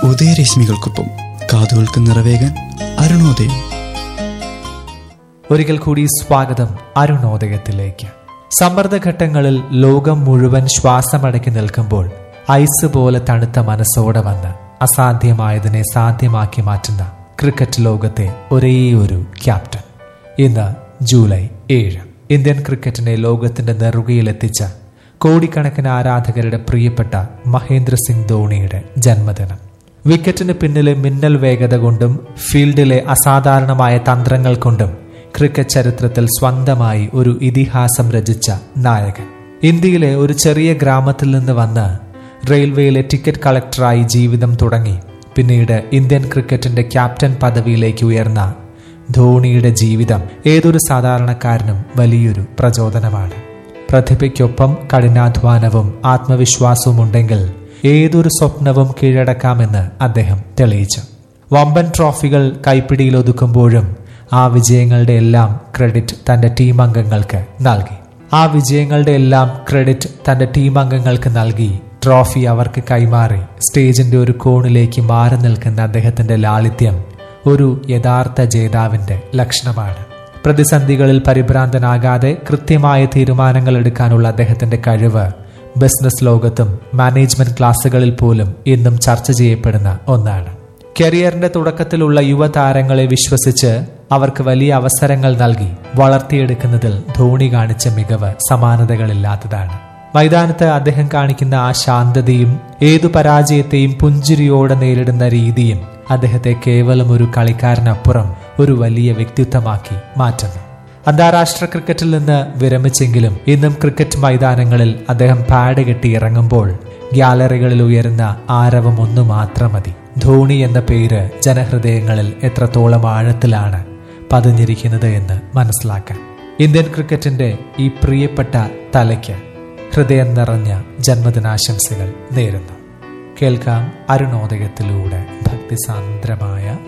ഉദയരശ്മികൾക്കൊപ്പം കാതുകൾക്ക് നിറവേകാൻ അരുണോദയം ഒരിക്കൽ കൂടി സ്വാഗതം അരുണോദയത്തിലേക്ക് സമ്മർദ്ദഘട്ടങ്ങളിൽ ലോകം മുഴുവൻ ശ്വാസമടക്കി നിൽക്കുമ്പോൾ ഐസ് പോലെ തണുത്ത മനസ്സോടെ വന്ന് അസാധ്യമായതിനെ സാധ്യമാക്കി മാറ്റുന്ന ക്രിക്കറ്റ് ലോകത്തെ ഒരേ ഒരു ക്യാപ്റ്റൻ ഇന്ന് ജൂലൈ ഏഴ് ഇന്ത്യൻ ക്രിക്കറ്റിനെ ലോകത്തിന്റെ നെറുകയിലെത്തിച്ച കോടിക്കണക്കിന് ആരാധകരുടെ പ്രിയപ്പെട്ട മഹേന്ദ്ര സിംഗ് ധോണിയുടെ ജന്മദിനം വിക്കറ്റിന് പിന്നിലെ മിന്നൽ വേഗത കൊണ്ടും ഫീൽഡിലെ അസാധാരണമായ തന്ത്രങ്ങൾ കൊണ്ടും ക്രിക്കറ്റ് ചരിത്രത്തിൽ സ്വന്തമായി ഒരു ഇതിഹാസം രചിച്ച നായകൻ ഇന്ത്യയിലെ ഒരു ചെറിയ ഗ്രാമത്തിൽ നിന്ന് വന്ന് റെയിൽവേയിലെ ടിക്കറ്റ് കളക്ടറായി ജീവിതം തുടങ്ങി പിന്നീട് ഇന്ത്യൻ ക്രിക്കറ്റിന്റെ ക്യാപ്റ്റൻ പദവിയിലേക്ക് ഉയർന്ന ധോണിയുടെ ജീവിതം ഏതൊരു സാധാരണക്കാരനും വലിയൊരു പ്രചോദനമാണ് പ്രതിഭയ്ക്കൊപ്പം കഠിനാധ്വാനവും ആത്മവിശ്വാസവും ഉണ്ടെങ്കിൽ ഏതൊരു സ്വപ്നവും കീഴടക്കാമെന്ന് അദ്ദേഹം തെളിയിച്ചു വമ്പൻ ട്രോഫികൾ കൈപ്പിടിയിൽ ഒതുക്കുമ്പോഴും ആ വിജയങ്ങളുടെ എല്ലാം ക്രെഡിറ്റ് തന്റെ ടീം അംഗങ്ങൾക്ക് നൽകി ആ വിജയങ്ങളുടെ എല്ലാം ക്രെഡിറ്റ് തന്റെ ടീം അംഗങ്ങൾക്ക് നൽകി ട്രോഫി അവർക്ക് കൈമാറി സ്റ്റേജിന്റെ ഒരു കോണിലേക്ക് മാറി നിൽക്കുന്ന അദ്ദേഹത്തിന്റെ ലാളിത്യം ഒരു യഥാർത്ഥ ജേതാവിന്റെ ലക്ഷണമാണ് പ്രതിസന്ധികളിൽ പരിഭ്രാന്തനാകാതെ കൃത്യമായ തീരുമാനങ്ങൾ എടുക്കാനുള്ള അദ്ദേഹത്തിന്റെ കഴിവ് ബിസിനസ് ലോകത്തും മാനേജ്മെന്റ് ക്ലാസുകളിൽ പോലും ഇന്നും ചർച്ച ചെയ്യപ്പെടുന്ന ഒന്നാണ് കരിയറിന്റെ തുടക്കത്തിലുള്ള യുവതാരങ്ങളെ വിശ്വസിച്ച് അവർക്ക് വലിയ അവസരങ്ങൾ നൽകി വളർത്തിയെടുക്കുന്നതിൽ ധോണി കാണിച്ച മികവ് സമാനതകളില്ലാത്തതാണ് മൈതാനത്ത് അദ്ദേഹം കാണിക്കുന്ന ആ ശാന്തതയും ഏതു പരാജയത്തെയും പുഞ്ചിരിയോടെ നേരിടുന്ന രീതിയും അദ്ദേഹത്തെ കേവലം ഒരു കളിക്കാരനപ്പുറം ഒരു വലിയ വ്യക്തിത്വമാക്കി മാറ്റുന്നു അന്താരാഷ്ട്ര ക്രിക്കറ്റിൽ നിന്ന് വിരമിച്ചെങ്കിലും ഇന്നും ക്രിക്കറ്റ് മൈതാനങ്ങളിൽ അദ്ദേഹം പാഡ് കെട്ടി ഇറങ്ങുമ്പോൾ ഗ്യാലറികളിൽ ഉയരുന്ന ആരവം ഒന്നു മാത്രം മതി ധോണി എന്ന പേര് ജനഹൃദയങ്ങളിൽ എത്രത്തോളം ആഴത്തിലാണ് പതിഞ്ഞിരിക്കുന്നത് എന്ന് മനസ്സിലാക്കാൻ ഇന്ത്യൻ ക്രിക്കറ്റിന്റെ ഈ പ്രിയപ്പെട്ട തലയ്ക്ക് ഹൃദയം നിറഞ്ഞ ജന്മദിനാശംസകൾ നേരുന്നു കേൾക്കാം അരുണോദയത്തിലൂടെ ഭക്തിസാന്ദ്രമായ